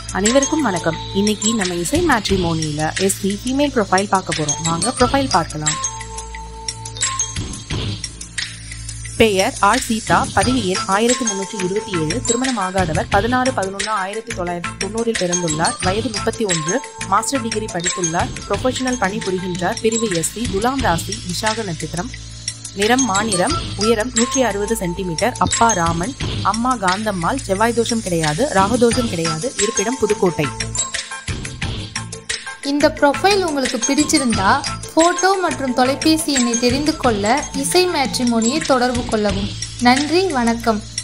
அனைவருக்கும் வணக்கம் இன்னைக்கு நம்ம இசை மேட்ரிமோனியில எஸ்சி ஃபீமேல் ப்ரொஃபைல் பார்க்க போறோம் வாங்க ப்ரொஃபைல் பார்க்கலாம் பெயர் ஆர் சீதா பதவி எண் ஆயிரத்தி முன்னூற்றி இருபத்தி ஏழு திருமணம் ஆகாதவர் பதினாறு பதினொன்று ஆயிரத்தி தொள்ளாயிரத்தி தொண்ணூறில் பிறந்துள்ளார் வயது முப்பத்தி ஒன்று மாஸ்டர் டிகிரி படித்துள்ளார் ப்ரொஃபஷனல் பணி புரிகின்றார் பிரிவு எஸ்சி துலாம் ராசி விஷாக நட்சத்திரம் நிறம் மாநிறம் உயரம் நூற்றி அறுபது சென்டிமீட்டர் அப்பா ராமன் அம்மா காந்தம்மாள் செவ்வாய் தோஷம் கிடையாது ராகதோஷம் கிடையாது இருப்பிடம் புதுக்கோட்டை இந்த ப்ரொஃபைல் உங்களுக்கு பிடிச்சிருந்தா ஃபோட்டோ மற்றும் தொலைபேசி எண்ணை தெரிந்து கொள்ள இசை மேட்ரிமோனியை தொடர்பு கொள்ளவும் நன்றி வணக்கம்